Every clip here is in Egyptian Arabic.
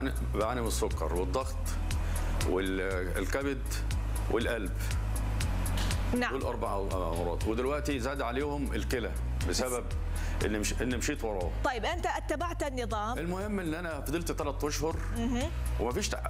بعاني من السكر والضغط والكبد والقلب نعم دول اربع امراض ودلوقتي زاد عليهم الكلى بسبب ان مش ان مشيت وراه طيب انت اتبعت النظام المهم ان انا فضلت ثلاث اشهر ومفيش تع...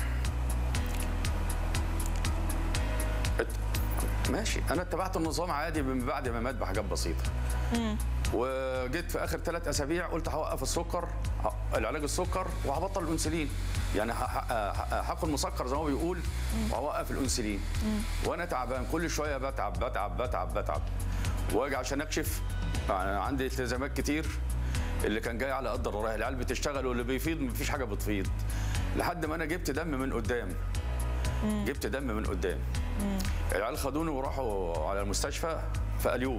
ات- ماشي انا اتبعت النظام عادي من بعد ما مات بحاجات بسيطه وجيت في اخر ثلاث اسابيع قلت هوقف السكر ه- العلاج السكر وهبطل الانسولين يعني ه- ه- ه- هاكل مسكر زي ما هو بيقول وهوقف الانسولين وانا تعبان كل شويه بتعب بتعب بتعب بتعب واجي عشان اكشف يعني عندي التزامات كتير اللي كان جاي على قد الرايح العيال بتشتغل واللي بيفيض مفيش حاجه بتفيض لحد ما انا جبت دم من قدام جبت دم من قدام العيال خدوني وراحوا على المستشفى في اليوب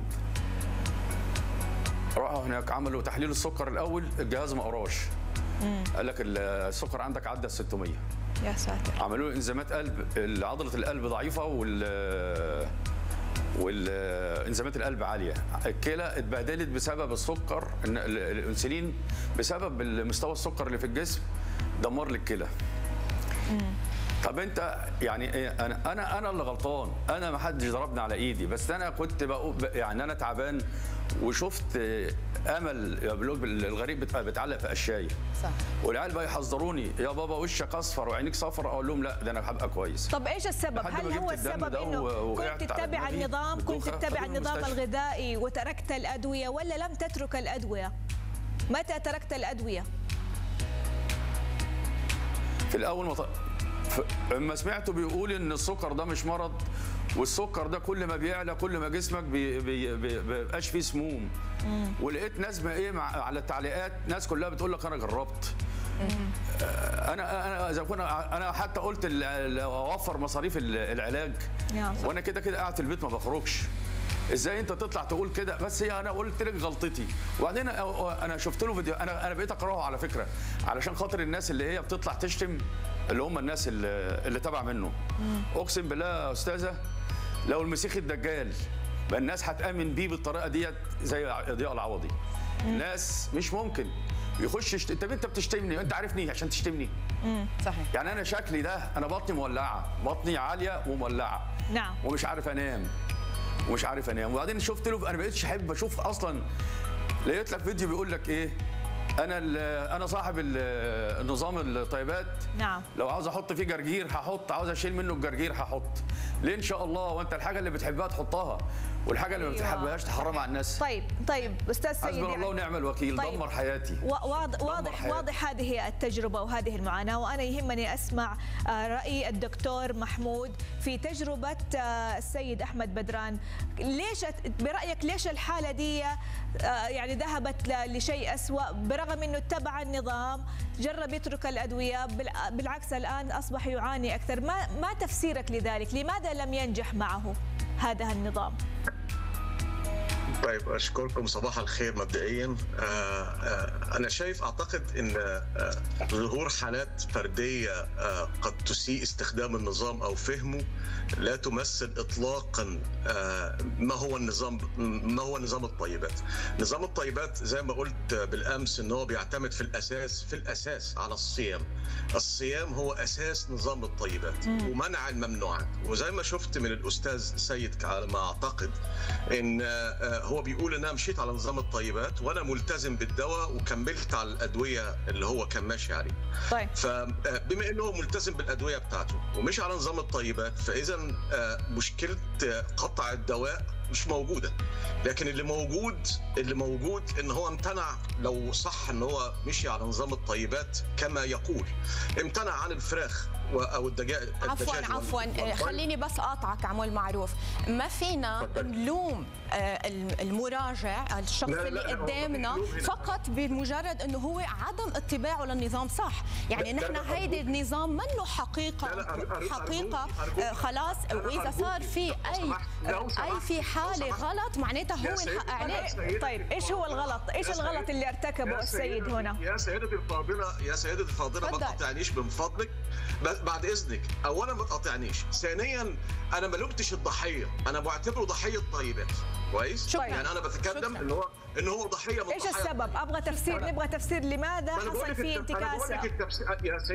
راحوا هناك عملوا تحليل السكر الاول الجهاز ما قراش قال لك السكر عندك عدى ال 600 يا ساتر عملوا له انزيمات قلب عضله القلب ضعيفه وال والانزيمات القلب عاليه الكلى اتبهدلت بسبب السكر إن ال- الانسولين بسبب مستوى السكر اللي في الجسم دمر لي الكلى طب انت يعني ايه انا انا انا اللي غلطان انا ما حدش ضربني على ايدي بس انا كنت بقول يعني انا تعبان وشفت امل يا بلوج الغريب بت- بتعلق في قشايه صح والعيال بقى يحذروني يا بابا وشك اصفر وعينيك صفر اقول لهم لا ده انا هبقى كويس طب ايش السبب؟ لحد ما هل هو جبت الدم السبب ده انه و- وقعت كنت على تتبع دماغي النظام كنت بالدوخة، تتبع خدوني النظام المستشفى. الغذائي وتركت الادويه ولا لم تترك الادويه؟ متى تركت الادويه؟ في الاول ما ط... ف... اما سمعته بيقول ان السكر ده مش مرض والسكر ده كل ما بيعلى كل ما جسمك بي... بي... بي... بيبقاش فيه سموم ولقيت ناس ما ايه مع... على التعليقات ناس كلها بتقول لك انا جربت آه، انا انا اذا كنا انا حتى قلت ال- ال- اوفر مصاريف ال- العلاج يا صح. وانا كده كده قاعد في البيت ما بخرجش ازاي انت تطلع تقول كده بس هي انا قلت لك غلطتي وبعدين أنا- انا شفت له فيديو انا انا بقيت اقراه على فكره علشان خاطر الناس اللي هي بتطلع تشتم اللي هم الناس اللي, اللي تبع منه اقسم بالله يا استاذه لو المسيخ الدجال بقى الناس هتامن بيه بالطريقه ديت زي ضياء العوضي ناس مش ممكن يخش يشت... انت انت بتشتمني انت عارفني عشان تشتمني صحيح يعني انا شكلي ده انا بطني مولعه بطني عاليه ومولعه نعم ومش عارف انام ومش عارف انام وبعدين شفت له انا بقيتش احب اشوف اصلا لقيت لك فيديو بيقول لك ايه انا ال- انا صاحب ال- النظام الطيبات نعم لو عاوز احط فيه جرجير هحط عاوز اشيل منه الجرجير هحط ليه ان شاء الله وانت الحاجه اللي بتحبها تحطها والحاجه اللي ما أيوة. بتحبهاش تحرمها على الناس طيب طيب استاذ سيد حسبنا الله يعني ونعم الوكيل طيب. دمر حياتي وا- واضح واضح حياتي. واضح هذه التجربه وهذه المعاناه وانا يهمني اسمع آه، راي الدكتور محمود في تجربه آه، السيد احمد بدران ليش برايك ليش الحاله دي آه، يعني ذهبت ل- لشيء اسوا برغم انه اتبع النظام جرب يترك الادويه بال- بالعكس الان اصبح يعاني اكثر ما ما تفسيرك لذلك لماذا لم ينجح معه هذا النظام طيب اشكركم صباح الخير مبدئيا آه، آه، انا شايف اعتقد ان آه، ظهور حالات فرديه آه، قد تسيء استخدام النظام او فهمه لا تمثل اطلاقا آه، ما هو النظام ما هو نظام الطيبات نظام الطيبات زي ما قلت بالامس ان هو بيعتمد في الاساس في الاساس على الصيام الصيام هو اساس نظام الطيبات ومنع الممنوعات وزي ما شفت من الاستاذ سيد على ما اعتقد ان آه، هو بيقول ان انا مشيت على نظام الطيبات وانا ملتزم بالدواء وكملت على الادويه اللي هو كان ماشي عليها طيب فبما انه هو ملتزم بالادويه بتاعته ومش على نظام الطيبات فاذا آه، مشكله آه، قطع الدواء مش موجوده لكن اللي موجود اللي موجود ان هو امتنع لو صح ان هو مشي على نظام الطيبات كما يقول امتنع عن الفراخ و- او الدجاج عفوا الدجاج عفوا وال- خليني بس اقاطعك عمول معروف ما فينا تفضل. نلوم آه، المراجع الشخص لا، لا، اللي لا، هو قدامنا مش ملوم هنا. فقط بمجرد انه هو عدم اتباعه للنظام صح يعني لا، لا، نحن لا، هيدي أرجوك. النظام منه حقيقه لا، لا، أر- أر- حقيقه أرجوك- أرجوك. آه، خلاص لا، لا، واذا أرجوك. صار في لو اي سمحت، لو اي سمحت، في لو حاله سمحت. غلط معناتها يا هو سيدي، الحق يا عليه سيدي. طيب ايش هو الغلط ايش يا الغلط سيدي. اللي ارتكبه يا السيد سيدتي- هنا يا سيدتي الفاضله يا سيدتي الفاضله ما تفضل. تقاطعنيش من فضلك ب- بعد اذنك اولا ما تقاطعنيش ثانيا انا ما لومتش الضحيه انا بعتبره ضحيه طيبات كويس شكراً. يعني انا بتكلم شكراً. ان هو ان هو ضحيه من ايش ضحايا السبب ابغى تفسير أنا- نبغى تفسير لماذا ما أنا بقول حصل لك في الت- أنا بقول انتكاسه لك التفسير يا